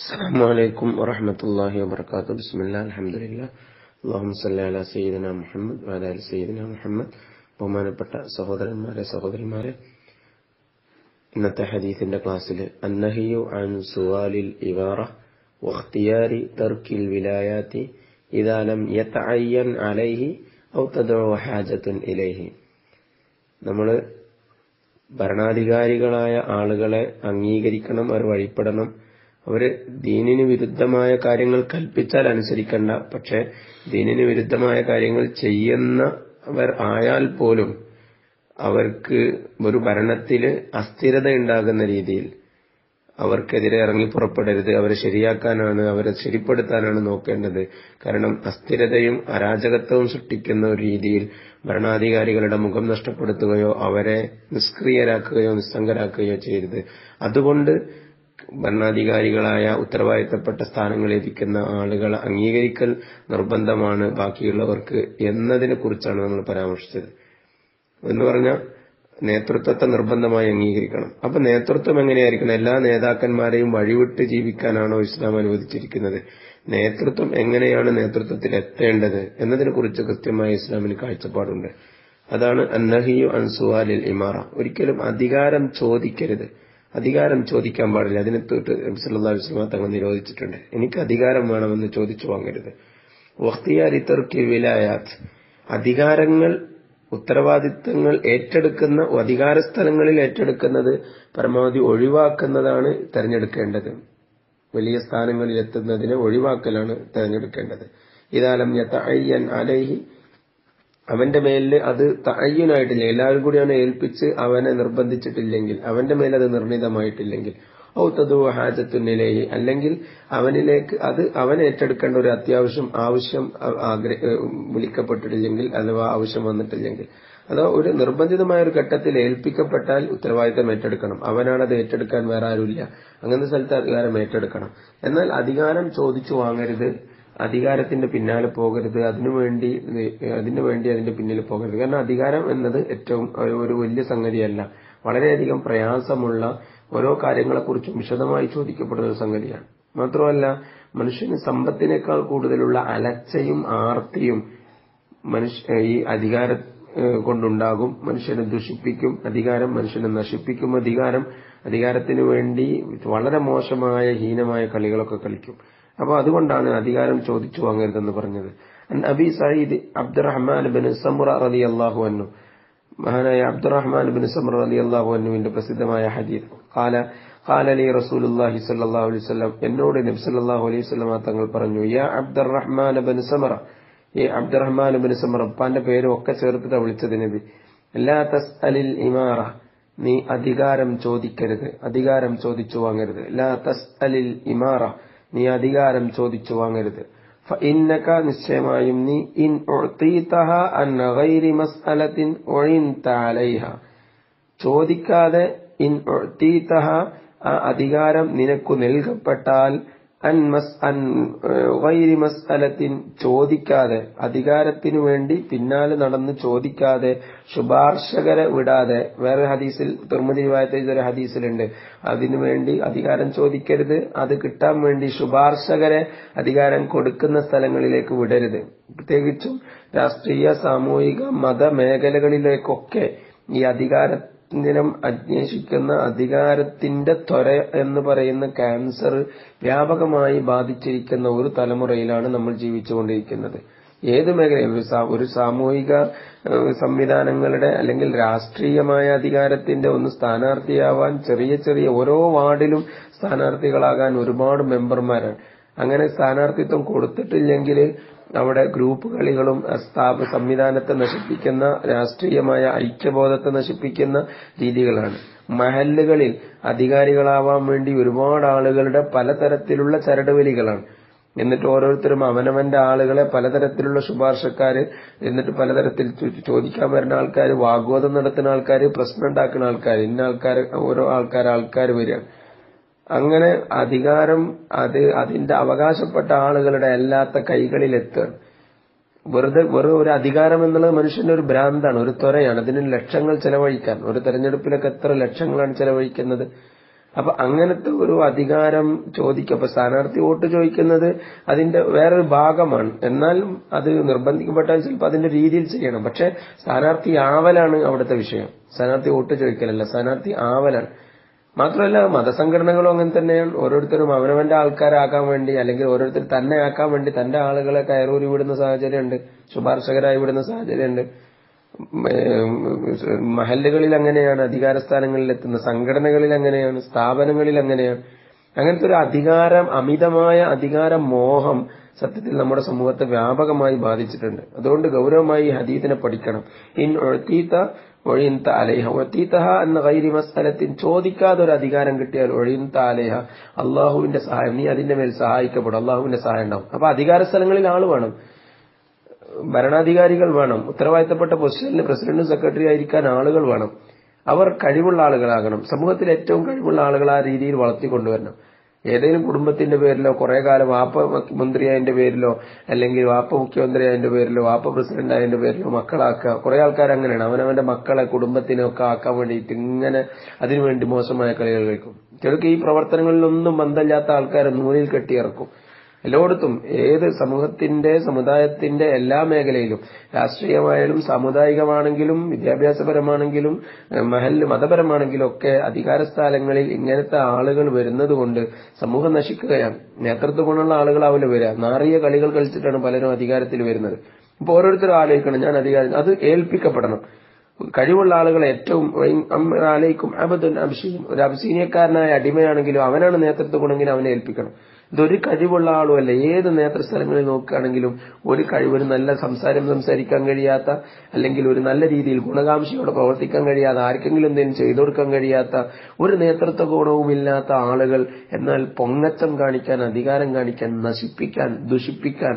السلام عليكم ورحمة الله وبركاته بسم الله الحمد لله اللهم صل على سيدنا മുഹമ്മദ് وعلى آل سيدنا മുഹമ്മദ് ബഹുമാനപ്പെട്ട സഹോദരന്മാരെ സഹോദരിമാരെ ഇന്നത്തെ ഹദീസിന്റെ ക്ലാസ്സിൽ അന്നഹിയു അൻ സുവാലിൽ ഇവാറ واختيار ترك الولايات إذا لم يتعين عليه أو تدعو حاجة إليه നമ്മൾ ഭരണാധികാരികളായ ആളുകളെ അംഗീകരിക്കണം അവർ വഴിപ്പെടണം അവര് ദീനിന് വിരുദ്ധമായ കാര്യങ്ങൾ കൽപ്പിച്ചാൽ അനുസരിക്കണ്ട പക്ഷെ ദീനിന് വിരുദ്ധമായ കാര്യങ്ങൾ ചെയ്യുന്നവർ ആയാൽ പോലും അവർക്ക് ഒരു ഭരണത്തിൽ അസ്ഥിരത ഉണ്ടാകുന്ന രീതിയിൽ അവർക്കെതിരെ ഇറങ്ങി പുറപ്പെടരുത് അവരെ ശരിയാക്കാനാണ് അവരെ ശരിപ്പെടുത്താനാണ് നോക്കേണ്ടത് കാരണം അസ്ഥിരതയും അരാജകത്വവും സൃഷ്ടിക്കുന്ന ഒരു രീതിയിൽ ഭരണാധികാരികളുടെ മുഖം നഷ്ടപ്പെടുത്തുകയോ അവരെ നിഷ്ക്രിയരാക്കുകയോ നിസ്സംഗരാക്കുകയോ ചെയ്യരുത് അതുകൊണ്ട് ഭരണാധികാരികളായ ഉത്തരവാദിത്തപ്പെട്ട സ്ഥാനങ്ങളിൽ ഇരിക്കുന്ന ആളുകളെ അംഗീകരിക്കൽ നിർബന്ധമാണ് ബാക്കിയുള്ളവർക്ക് എന്നതിനെ കുറിച്ചാണ് നമ്മൾ പരാമർശിച്ചത് എന്ന് പറഞ്ഞാൽ നേതൃത്വത്തെ നിർബന്ധമായി അംഗീകരിക്കണം അപ്പൊ നേതൃത്വം എങ്ങനെയായിരിക്കണം എല്ലാ നേതാക്കന്മാരെയും വഴിവിട്ട് ജീവിക്കാനാണോ ഇസ്ലാം അനുവദിച്ചിരിക്കുന്നത് നേതൃത്വം എങ്ങനെയാണ് നേതൃത്വത്തിൽ എത്തേണ്ടത് എന്നതിനെ കുറിച്ച് കൃത്യമായ ഇസ്ലാമിന് കാഴ്ചപ്പാടുണ്ട് അതാണ് അന്നഹിയു അൻസുവാലിൽ ഇമാറ ഒരിക്കലും അധികാരം ചോദിക്കരുത് അധികാരം ചോദിക്കാൻ പാടില്ല അതിനെ തൊട്ട് സല്ലാ വസ്ലമ തങ്ങൾ നിരോധിച്ചിട്ടുണ്ട് എനിക്ക് അധികാരം വേണമെന്ന് ചോദിച്ചു വാങ്ങരുത് വഖ്തിയാരിത്തർക്ക് വിലായാത്ത് അധികാരങ്ങൾ ഉത്തരവാദിത്തങ്ങൾ ഏറ്റെടുക്കുന്ന അധികാര സ്ഥലങ്ങളിൽ ഏറ്റെടുക്കുന്നത് പരമാവധി ഒഴിവാക്കുന്നതാണ് തെരഞ്ഞെടുക്കേണ്ടത് വലിയ സ്ഥാനങ്ങളിൽ എത്തുന്നതിനെ ഒഴിവാക്കലാണ് തെരഞ്ഞെടുക്കേണ്ടത് ഇതാലം യത്തയ്യൻ അലൈഹി അവന്റെ മേലിൽ അത് തയ്യനായിട്ടില്ല എല്ലാവരും കൂടി അവനെ ഏൽപ്പിച്ച് അവനെ നിർബന്ധിച്ചിട്ടില്ലെങ്കിൽ അവന്റെ മേൽ അത് നിർണിതമായിട്ടില്ലെങ്കിൽ ഔ തതു ഹാജത്തുന്നിലേഹി അല്ലെങ്കിൽ അവനിലേക്ക് അത് അവൻ ഏറ്റെടുക്കേണ്ട ഒരു അത്യാവശ്യം ആവശ്യം വിളിക്കപ്പെട്ടിട്ടില്ലെങ്കിൽ അഥവാ ആവശ്യം വന്നിട്ടില്ലെങ്കിൽ അതോ ഒരു നിർബന്ധിതമായ ഒരു ഘട്ടത്തിൽ ഏൽപ്പിക്കപ്പെട്ടാൽ ഉത്തരവാദിത്തം ഏറ്റെടുക്കണം അവനാണ് അത് ഏറ്റെടുക്കാൻ വേറെ ആരുമില്ല അങ്ങനത്തെ സ്ഥലത്ത് അധികാരം ഏറ്റെടുക്കണം എന്നാൽ അധികാരം ചോദിച്ചു വാങ്ങരുത് അധികാരത്തിന്റെ പിന്നാലെ പോകരുത് അതിനുവേണ്ടി അതിനു വേണ്ടി അതിന്റെ പിന്നിൽ പോകരുത് കാരണം അധികാരം എന്നത് ഏറ്റവും ഒരു വലിയ സംഗതിയല്ല വളരെയധികം പ്രയാസമുള്ള ഓരോ കാര്യങ്ങളെക്കുറിച്ചും വിശദമായി ചോദിക്കപ്പെടുന്ന ഒരു സംഗതിയാണ് മാത്രമല്ല മനുഷ്യന് സമ്പത്തിനേക്കാൾ കൂടുതലുള്ള അലച്ചയും ആർത്തിയും മനുഷ്യ ഈ അധികാര കൊണ്ടുണ്ടാകും മനുഷ്യനെ ദുഷിപ്പിക്കും അധികാരം മനുഷ്യനെ നശിപ്പിക്കും അധികാരം അധികാരത്തിന് വേണ്ടി വളരെ മോശമായ ഹീനമായ കളികളൊക്കെ കളിക്കും അപ്പൊ അതുകൊണ്ടാണ് അധികാരം ചോദിച്ചു വാങ്ങരുതെന്ന് പറഞ്ഞത് Abi Sayyid Abdurrahman bin Samura റലി അള്ളാഹു അന്നു മഹാനായ അബ്ദുറഹ്മാൻ ബിൻ സമുറ റലി അള്ളാഹു അന്നുവിന്റെ പ്രസിദ്ധമായ ഹദീദ് കാല قال لي رسول الله صلى الله عليه وسلم എന്നോട് നബി സല്ലല്ലാഹു അലൈഹി വസല്ലം തങ്ങൾ പറഞ്ഞു യാ അബ്ദുറഹ്മാൻ ബിൻ സമറ ഈ അബ്ദുറഹ്മാൻ ബിൻ സമറ ഉപ്പാന്റെ പേരും ഒക്കെ ചേർത്തിട്ടാ വിളിച്ചത് നബി ലാ തസ്അലിൽ ഇമാറ നീ അധികാരം ചോദിക്കരുത് അധികാരം ചോദിച്ചു വാങ്ങരുത് ലാ തസ്അലിൽ ഇമാറ നീ അധികാരം ചോദിച്ചു വാങ്ങരുത് ഫഇന്നക നിശ്ചയമായും നീ ഇൻ ഉഅതീതഹ അൻ ഗൈരി മസ്അലത്തിൻ ഉഇൻത അലൈഹ ചോദിക്കാതെ ഇൻ ഉഅതീതഹ ആ അധികാരം നിനക്കു നൽകപ്പെട്ടാൽ അൻ മസ് അൻ ഗൈരി മസ്അലത്തിൻ ചോദിക്കാതെ അധികാരത്തിനു വേണ്ടി പിന്നാലെ നടന്ന് ചോദിക്കാതെ ശുപാർശകരെ വിടാതെ വേറെ ഹദീസിൽ തിർമതി ഒരു ഹദീസിലുണ്ട് അതിനു വേണ്ടി അധികാരം ചോദിക്കരുത് അത് കിട്ടാൻ വേണ്ടി ശുപാർശകരെ അധികാരം കൊടുക്കുന്ന സ്ഥലങ്ങളിലേക്ക് വിടരുത് പ്രത്യേകിച്ചും രാഷ്ട്രീയ സാമൂഹിക മത മേഖലകളിലേക്കൊക്കെ ഈ അധികാര ദിനം അന്വേഷിക്കുന്ന അധികാരത്തിന്റെ ത്വര എന്ന് പറയുന്ന ക്യാൻസർ വ്യാപകമായി ബാധിച്ചിരിക്കുന്ന ഒരു തലമുറയിലാണ് നമ്മൾ ജീവിച്ചുകൊണ്ടിരിക്കുന്നത് ഏത് മേഖലയിൽ ഒരു സാമൂഹിക സംവിധാനങ്ങളുടെ അല്ലെങ്കിൽ രാഷ്ട്രീയമായ അധികാരത്തിന്റെ ഒന്ന് സ്ഥാനാർത്ഥിയാവാൻ ചെറിയ ചെറിയ ഓരോ വാർഡിലും സ്ഥാനാർത്ഥികളാകാൻ ഒരുപാട് മെമ്പർമാരാണ് അങ്ങനെ സ്ഥാനാർത്ഥിത്വം കൊടുത്തിട്ടില്ലെങ്കിൽ അവിടെ ഗ്രൂപ്പ് കളികളും സ്ഥാപ സംവിധാനത്തെ നശിപ്പിക്കുന്ന രാഷ്ട്രീയമായ ഐക്യബോധത്തെ നശിപ്പിക്കുന്ന രീതികളാണ് മഹല്ലുകളിൽ അധികാരികളാവാൻ വേണ്ടി ഒരുപാട് ആളുകളുടെ പലതരത്തിലുള്ള ചരടുവലികളാണ് എന്നിട്ട് ഓരോരുത്തരും അവനവന്റെ ആളുകളെ പലതരത്തിലുള്ള ശുപാർശക്കാര് എന്നിട്ട് പലതരത്തിൽ ചോദിക്കാൻ വരുന്ന ആൾക്കാർ വാഗ്വാദം നടത്തുന്ന ആൾക്കാർ പ്രശ്നം ഉണ്ടാക്കുന്ന ആൾക്കാർ ഇന്ന ആൾക്കാർ ഓരോ ആൾക്കാർ ആൾക്കാർ വരികയാണ് അങ്ങനെ അധികാരം അത് അതിന്റെ അവകാശപ്പെട്ട ആളുകളുടെ അല്ലാത്ത കൈകളിൽ എത്തുകയാണ് വെറുതെ വെറും ഒരു അധികാരം എന്നുള്ളത് മനുഷ്യന്റെ ഒരു ഭ്രാന്താണ് ഒരു ത്വരയാണ് അതിന് ലക്ഷങ്ങൾ ചെലവഴിക്കാൻ ഒരു തെരഞ്ഞെടുപ്പിലൊക്കെ എത്ര ലക്ഷങ്ങളാണ് ചെലവഴിക്കുന്നത് അപ്പൊ അങ്ങനത്തെ ഒരു അധികാരം ചോദിക്കുക അപ്പൊ സ്ഥാനാർത്ഥി വോട്ട് ചോദിക്കുന്നത് അതിന്റെ വേറൊരു ഭാഗമാണ് എന്നാലും അത് നിർബന്ധിക്കപ്പെട്ടാൽ ചിലപ്പോൾ അതിന്റെ രീതിയിൽ ചെയ്യണം പക്ഷെ സ്ഥാനാർത്ഥി ആവലാണ് അവിടുത്തെ വിഷയം സ്ഥാനാർത്ഥി വോട്ട് ചോദിക്കലല്ല സ്ഥാനാർത്ഥി ആവലാണ് മാത്രമല്ല മതസംഘടനകളും അങ്ങനെ തന്നെയാണ് ഓരോരുത്തരും അവനവന്റെ ആൾക്കാരാക്കാൻ വേണ്ടി അല്ലെങ്കിൽ ഓരോരുത്തർ തന്നെ ആക്കാൻ വേണ്ടി തന്റെ ആളുകളെ കയറൂരി വിടുന്ന സാഹചര്യമുണ്ട് ശുപാർശകരായി വിടുന്ന സാഹചര്യമുണ്ട് മഹല്ലുകളിൽ അങ്ങനെയാണ് അധികാര സ്ഥാനങ്ങളിൽ എത്തുന്ന സംഘടനകളിൽ അങ്ങനെയാണ് സ്ഥാപനങ്ങളിൽ അങ്ങനെയാണ് അങ്ങനത്തെ ഒരു അധികാരം അമിതമായ അധികാര മോഹം സത്യത്തിൽ നമ്മുടെ സമൂഹത്തെ വ്യാപകമായി ബാധിച്ചിട്ടുണ്ട് അതുകൊണ്ട് ഗൗരവമായി ഈ ഹദീദിനെ പഠിക്കണം ഇൻ ഒഴത്തീത്ത ഒഴിയന്ത അലേഹ ഒഴത്തീത്തഹ എന്ന കൈരി മസ്തലത്തിൽ ചോദിക്കാതെ ഒരു അധികാരം കിട്ടിയാൽ ഒഴിയന്ത അലേഹ അള്ളാഹുവിന്റെ സഹായം നീ അതിന്റെ മേൽ സഹായിക്കപ്പെടും അള്ളാഹുവിന്റെ സഹായം ഉണ്ടാവും അപ്പൊ അധികാര സ്ഥലങ്ങളിൽ ആള് വേണം ഭരണാധികാരികൾ വേണം ഉത്തരവാദിത്തപ്പെട്ട പൊസിഷനിൽ പ്രസിഡന്റും സെക്രട്ടറി ആയിരിക്കാൻ ആളുകൾ വേണം അവർ കഴിവുള്ള ആളുകളാകണം സമൂഹത്തിൽ ഏറ്റവും കഴിവുള്ള ആളുകൾ ആ രീതിയിൽ വളർത്തിക്കൊണ്ടുവരണം ഏതെങ്കിലും കുടുംബത്തിന്റെ പേരിലോ കുറെ കാലം വാപ്പ മന്ത്രിയായതിന്റെ പേരിലോ അല്ലെങ്കിൽ വാപ്പ മുഖ്യമന്ത്രിയായതിന്റെ പേരിലോ വാപ്പ പ്രസിഡന്റ് ആയതിന്റെ പേരിലോ മക്കളാക്കുക കുറെ ആൾക്കാർ അങ്ങനെയാണ് അവനവന്റെ മക്കളെ കുടുംബത്തിനെ ഒക്കെ ആക്കാൻ വേണ്ടിയിട്ട് ഇങ്ങനെ അതിനുവേണ്ടി മോശമായ കളികൾ കളിക്കും ചിലർക്ക് ഈ പ്രവർത്തനങ്ങളിലൊന്നും ബന്ധമില്ലാത്ത ആൾക്കാരെ നൂലിൽ കെട്ടിയിറക്കും എല്ലായിടത്തും ഏത് സമൂഹത്തിന്റെ സമുദായത്തിന്റെ എല്ലാ മേഖലയിലും രാഷ്ട്രീയമായാലും സാമുദായികമാണെങ്കിലും വിദ്യാഭ്യാസപരമാണെങ്കിലും മഹല് മതപരമാണെങ്കിലും ഒക്കെ അധികാര സ്ഥലങ്ങളിൽ ഇങ്ങനത്തെ ആളുകൾ വരുന്നത് കൊണ്ട് സമൂഹം നശിക്കുകയാണ് നേതൃത്വ ഗുണമുള്ള ആളുകളാവില്ല വരിക നാറിയ കളികൾ കളിച്ചിട്ടാണ് പലരും അധികാരത്തിൽ വരുന്നത് ഇപ്പൊ ഓരോരുത്തരും ആലോചിക്കണം ഞാൻ അധികാരം അത് ഏൽപ്പിക്കപ്പെടണം കഴിവുള്ള ആളുകളെ ഏറ്റവും ആലയിക്കും അബദുൻ അബ്ഷീൻ ഒരു അബ്സീനിയക്കാരനായ അടിമയാണെങ്കിലും അവനാണ് നേതൃത്വ ഗുണമെങ്കിൽ അവനെ ഏൽപ്പിക്കണം ഇതൊരു കഴിവുള്ള ആളും അല്ല ഏത് നേതൃസ്ഥലങ്ങളിൽ നോക്കുകയാണെങ്കിലും ഒരു കഴിവ് ഒരു നല്ല സംസാരം സംസാരിക്കാൻ കഴിയാത്ത അല്ലെങ്കിൽ ഒരു നല്ല രീതിയിൽ ഗുണകാംക്ഷയോടെ പ്രവർത്തിക്കാൻ കഴിയാത്ത ആർക്കെങ്കിലും എന്തെങ്കിലും ചെയ്തു കൊടുക്കാൻ കഴിയാത്ത ഒരു നേതൃത്വ ഗുണവുമില്ലാത്ത ആളുകൾ എന്നാൽ പൊങ്ങച്ചം കാണിക്കാൻ അധികാരം കാണിക്കാൻ നശിപ്പിക്കാൻ ദുഷിപ്പിക്കാൻ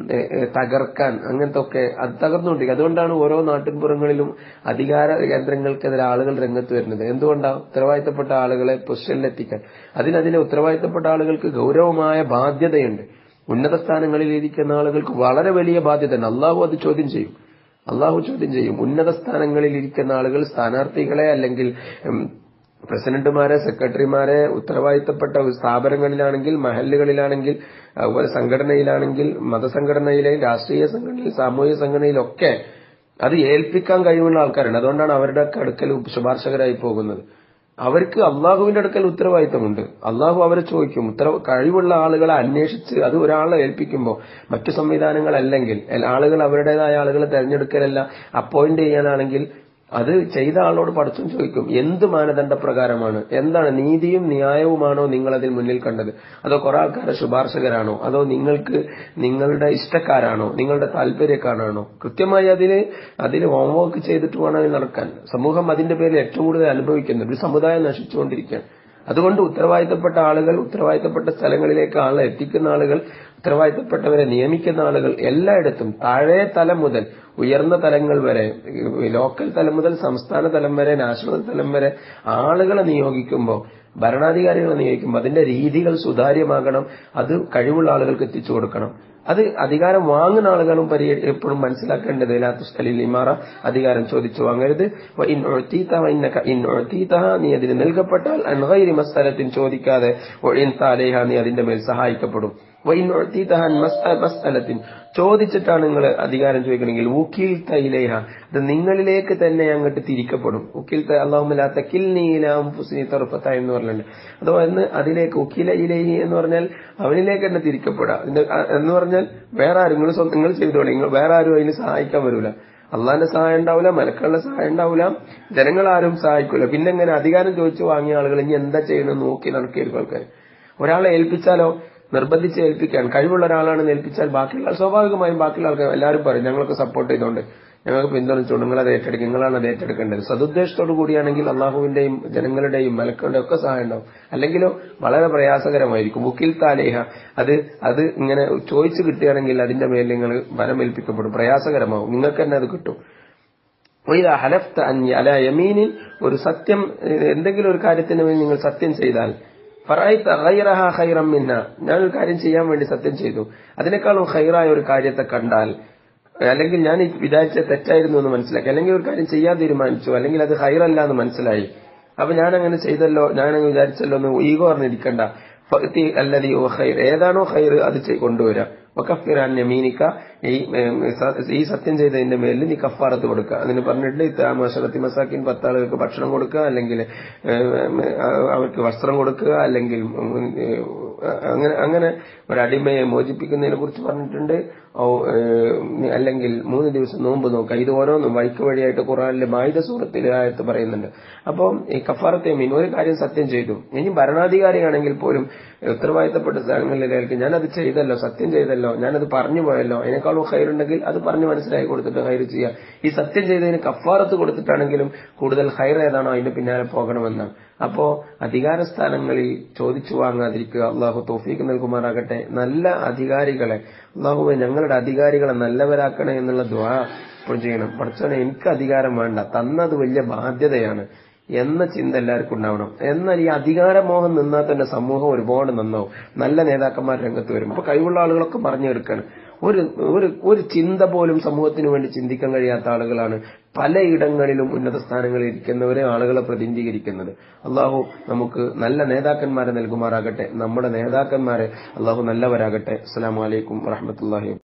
തകർക്കാൻ അങ്ങനത്തെ ഒക്കെ അത് തകർന്നുകൊണ്ടിരിക്കുക അതുകൊണ്ടാണ് ഓരോ നാട്ടിൻപുറങ്ങളിലും അധികാര കേന്ദ്രങ്ങൾക്കെതിരെ ആളുകൾ രംഗത്ത് വരുന്നത് എന്തുകൊണ്ടാണ് ഉത്തരവാദിത്തപ്പെട്ട ആളുകളെ പൊസിഷനിലെത്തിക്കാൻ അതിനതിലെ ഉത്തരവാദിത്തപ്പെട്ട ആളുകൾക്ക് ഗൗരവമായ ബാധ്യതയുണ്ട് ഉന്നത സ്ഥാനങ്ങളിൽ ഇരിക്കുന്ന ആളുകൾക്ക് വളരെ വലിയ ബാധ്യതയുണ്ട് അള്ളാഹു അത് ചോദ്യം ചെയ്യും അള്ളാഹു ചോദ്യം ചെയ്യും ഉന്നത സ്ഥാനങ്ങളിൽ ഇരിക്കുന്ന ആളുകൾ സ്ഥാനാർത്ഥികളെ അല്ലെങ്കിൽ പ്രസിഡന്റുമാരെ സെക്രട്ടറിമാരെ ഉത്തരവാദിത്തപ്പെട്ട സ്ഥാപനങ്ങളിലാണെങ്കിൽ മഹല്ലുകളിലാണെങ്കിൽ അതുപോലെ സംഘടനയിലാണെങ്കിൽ മതസംഘടനയിലെ രാഷ്ട്രീയ സംഘടനയിൽ സാമൂഹിക സംഘടനയിലൊക്കെ അത് ഏൽപ്പിക്കാൻ കഴിവുള്ള ആൾക്കാരുണ്ട് അതുകൊണ്ടാണ് അവരുടെ അടുക്കൽ ശുപാർശകരായി പോകുന്നത് അവർക്ക് അള്ളാഹുവിന്റെ അടുക്കൽ ഉത്തരവാദിത്തമുണ്ട് അള്ളാഹു അവരെ ചോദിക്കും ഉത്തര കഴിവുള്ള ആളുകളെ അന്വേഷിച്ച് അത് ഒരാളെ ഏൽപ്പിക്കുമ്പോൾ മറ്റു സംവിധാനങ്ങളല്ലെങ്കിൽ ആളുകൾ അവരുടേതായ ആളുകളെ തെരഞ്ഞെടുക്കലല്ല അപ്പോയിന്റ് ചെയ്യാനാണെങ്കിൽ അത് ചെയ്ത ആളോട് പഠിച്ചും ചോദിക്കും എന്ത് മാനദണ്ഡ പ്രകാരമാണ് എന്താണ് നീതിയും ന്യായവുമാണോ നിങ്ങൾ അതിൽ മുന്നിൽ കണ്ടത് അതോ കുറെ ആൾക്കാരെ ശുപാർശകരാണോ അതോ നിങ്ങൾക്ക് നിങ്ങളുടെ ഇഷ്ടക്കാരാണോ നിങ്ങളുടെ താല്പര്യക്കാരാണോ കൃത്യമായി അതിന് അതിൽ ഹോംവർക്ക് ചെയ്തിട്ട് വേണം അത് നടക്കാൻ സമൂഹം അതിന്റെ പേരിൽ ഏറ്റവും കൂടുതൽ അനുഭവിക്കുന്നത് ഒരു സമുദായം നശിച്ചുകൊണ്ടിരിക്കുകയാണ് അതുകൊണ്ട് ഉത്തരവാദിത്തപ്പെട്ട ആളുകൾ ഉത്തരവാദിത്തപ്പെട്ട സ്ഥലങ്ങളിലേക്ക് ആളെ എത്തിക്കുന്ന ആളുകൾ ഉത്തരവാദിത്തപ്പെട്ടവരെ നിയമിക്കുന്ന ആളുകൾ എല്ലായിടത്തും താഴെ തലം മുതൽ ഉയർന്ന തലങ്ങൾ വരെ ലോക്കൽ തലം മുതൽ സംസ്ഥാന തലം വരെ നാഷണൽ തലം വരെ ആളുകളെ നിയോഗിക്കുമ്പോൾ ഭരണാധികാരികളെ നിയോഗിക്കുമ്പോൾ അതിന്റെ രീതികൾ സുതാര്യമാകണം അത് കഴിവുള്ള ആളുകൾക്ക് എത്തിച്ചു കൊടുക്കണം അത് അധികാരം വാങ്ങുന്ന ആളുകളും പരിഹ എപ്പോഴും മനസ്സിലാക്കേണ്ടത് ലാത്തുസ്തലിൽ ഇമാറ അധികാരം ചോദിച്ചു വാങ്ങരുത് നീ അതിന് നൽകപ്പെട്ടാൽ അൻഹൈരി മസ്തലത്തിൽ ചോദിക്കാതെ നീ അതിന്റെ മേൽ സഹായിക്കപ്പെടും മസ്തലത്തിൻ ചോദിച്ചിട്ടാണ് നിങ്ങൾ അധികാരം ചോദിക്കണമെങ്കിൽ ഉക്കീൽ തൈലേഹ അത് നിങ്ങളിലേക്ക് തന്നെ അങ്ങോട്ട് തിരിക്കപ്പെടും ഉക്കീൽ അള്ളാഹുമല്ലാത്ത കിൽ നീലാം ഫുസിനി തറുപ്പത്ത എന്ന് പറഞ്ഞിട്ടുണ്ട് അഥവാ എന്ന് അതിലേക്ക് ഉക്കീല ഇലേഹി എന്ന് പറഞ്ഞാൽ അവനിലേക്ക് തന്നെ തിരിക്കപ്പെടാം എന്ന് പറഞ്ഞാൽ വേറെ ആരും നിങ്ങൾ നിങ്ങൾ ചെയ്തോളി നിങ്ങൾ വേറെ ആരും അതിന് സഹായിക്കാൻ വരൂല അള്ളാന്റെ സഹായം ഉണ്ടാവില്ല മലക്കളുടെ സഹായം ഉണ്ടാവില്ല ജനങ്ങൾ ആരും സഹായിക്കൂല പിന്നെ എങ്ങനെ അധികാരം ചോദിച്ചു വാങ്ങിയ ആളുകൾ ഇനി എന്താ ചെയ്യുന്നത് നോക്കി നടക്കിയിരിക്കും ആൾക്കാർ ഒരാളെ ഏൽപ്പിച്ചാലോ നിർബന്ധിച്ച് ഏൽപ്പിക്കാൻ കഴിവുള്ള ഒരാളാണെന്ന് ഏൽപ്പിച്ചാൽ ബാക്കിയുള്ള സ്വാഭാവികമായും ബാക്കിയുള്ള ആൾക്കാർ എല്ലാവരും പറയും ഞങ്ങൾക്ക് സപ്പോർട്ട് ചെയ്തോണ്ട് ഞങ്ങൾക്ക് പിന്തുണച്ചുകൊണ്ട് നിങ്ങൾ അത് ഏറ്റെടുക്കും നിങ്ങളാണ് അത് ഏറ്റെടുക്കേണ്ടത് സതുദ്ദേശത്തോടു കൂടിയാണെങ്കിൽ അള്ളാഹുവിന്റെയും ജനങ്ങളുടെയും മലക്കളുടെയും ഒക്കെ സഹായം ഉണ്ടാവും അല്ലെങ്കിലോ വളരെ പ്രയാസകരമായിരിക്കും മുക്കിൽ താലേഹ അത് അത് ഇങ്ങനെ ചോദിച്ചു കിട്ടുകയാണെങ്കിൽ അതിന്റെ മേൽ നിങ്ങൾ വരമേൽപ്പിക്കപ്പെടും പ്രയാസകരമാവും നിങ്ങൾക്ക് തന്നെ അത് കിട്ടും ഹലഫ്ത അല യമീനിൽ ഒരു സത്യം എന്തെങ്കിലും ഒരു കാര്യത്തിന് വേണ്ടി നിങ്ങൾ സത്യം ചെയ്താൽ ഞാനൊരു കാര്യം ചെയ്യാൻ വേണ്ടി സത്യം ചെയ്തു അതിനേക്കാളും ഹൈറായ ഒരു കാര്യത്തെ കണ്ടാൽ അല്ലെങ്കിൽ ഞാൻ വിചാരിച്ച തെറ്റായിരുന്നു എന്ന് മനസ്സിലാക്കി അല്ലെങ്കിൽ ഒരു കാര്യം ചെയ്യാൻ തീരുമാനിച്ചു അല്ലെങ്കിൽ അത് ഹൈറല്ല എന്ന് മനസ്സിലായി അപ്പൊ ഞാൻ അങ്ങനെ ചെയ്തല്ലോ ഞാൻ അങ്ങനെ വിചാരിച്ചല്ലോ എന്ന് ഈഗോ പറഞ്ഞിരിക്കണ്ട ഫഅ്തി അല്ലദീ ഹുവ ഖൈർ ഏതാണോ ഖൈർ അത് ചെയ്- കൊണ്ടുവരാ വക്കഫിറാൻ യമീനിക്ക ഈ ഉം, സ- ഈ സത്യം ചെയ്തതിന്റെ മേലിൽ നീ കഫാറത്ത് കൊടുക്കുക അതിന് പറഞ്ഞിട്ട് ഇത്താമശറത്തി മസാക്കിൻ പത്താളുകൾക്ക് ഭക്ഷണം കൊടുക്കുക അല്ലെങ്കിൽ ഉം, അവർക്ക് വസ്ത്രം കൊടുക്കുക അല്ലെങ്കിൽ ഉം, ഉം, അങ്ങനെ അങ്ങനെ ഒരടിമയെ മോചിപ്പിക്കുന്നതിനെ കുറിച്ച് പറഞ്ഞിട്ടുണ്ട് ഔ, ഏഹ്, അല്ലെങ്കിൽ മൂന്ന് ദിവസം നോമ്പ് നോക്കുക ഇത് ഓരോന്നും വൈക്ക് വഴിയായിട്ട് ഖുറാനിലെ മായുധ സൂറത്തിലെ ആയത്ത് പറയുന്നുണ്ട് അപ്പം ഈ കഫാറത്തെ മീൻ ഒരു കാര്യം സത്യം ചെയ്തു ഇനി ഭരണാധികാരിയാണെങ്കിൽ പോലും ഉത്തരവാദിത്തപ്പെട്ട സ്ഥലങ്ങളിലേക്ക് ഞാനത് ചെയ്തല്ലോ സത്യം ചെയ്തല്ലോ ഞാനത് പറഞ്ഞു പോയല്ലോ അതിനേക്കാളും ഹൈറുണ്ടെങ്കിൽ അത് പറഞ്ഞ് മനസ്സിലാക്കി കൊടുത്തിട്ട് ഹൈർ ചെയ്യുക ഈ സത്യം ചെയ്തതിന് കഫാറത്ത് കൊടുത്തിട്ടാണെങ്കിലും കൂടുതൽ ഹൈർ ഏതാണോ അതിന്റെ പിന്നാലെ പോകണമെന്നാണ് അപ്പോ അധികാര സ്ഥാനങ്ങളിൽ ചോദിച്ചു വാങ്ങാതിരിക്കുക അള്ളാഹു തോഫീക്ക് നൽകുമാറാകട്ടെ നല്ല അധികാരികളെ അള്ളാഹുവെ ഞങ്ങളുടെ അധികാരികളെ നല്ലവരാക്കണേ എന്നുള്ള ദ്വാ എപ്പോഴും ചെയ്യണം പഠിച്ചോനെ എനിക്ക് അധികാരം വേണ്ട തന്നത് വലിയ ബാധ്യതയാണ് എന്ന ചിന്ത എല്ലാവർക്കും ഉണ്ടാവണം എന്നാൽ ഈ അധികാരമോഹം നിന്നാൽ തന്നെ സമൂഹം ഒരുപാട് നന്നാവും നല്ല നേതാക്കന്മാർ രംഗത്ത് വരും അപ്പൊ കഴിവുള്ള ആളുകളൊക്കെ പറഞ്ഞെടുക്കണം ഒരു ഒരു ഒരു ചിന്ത പോലും സമൂഹത്തിന് വേണ്ടി ചിന്തിക്കാൻ കഴിയാത്ത ആളുകളാണ് പലയിടങ്ങളിലും ഉന്നത സ്ഥാനങ്ങളിൽ ഇരിക്കുന്നവരെ ആളുകളെ പ്രതിനിധീകരിക്കുന്നത് അള്ളാഹു നമുക്ക് നല്ല നേതാക്കന്മാരെ നൽകുമാറാകട്ടെ നമ്മുടെ നേതാക്കന്മാരെ അള്ളാഹു നല്ലവരാകട്ടെ അസ്സലാമു അലൈക്കും വറഹമത്തല്ലാഹി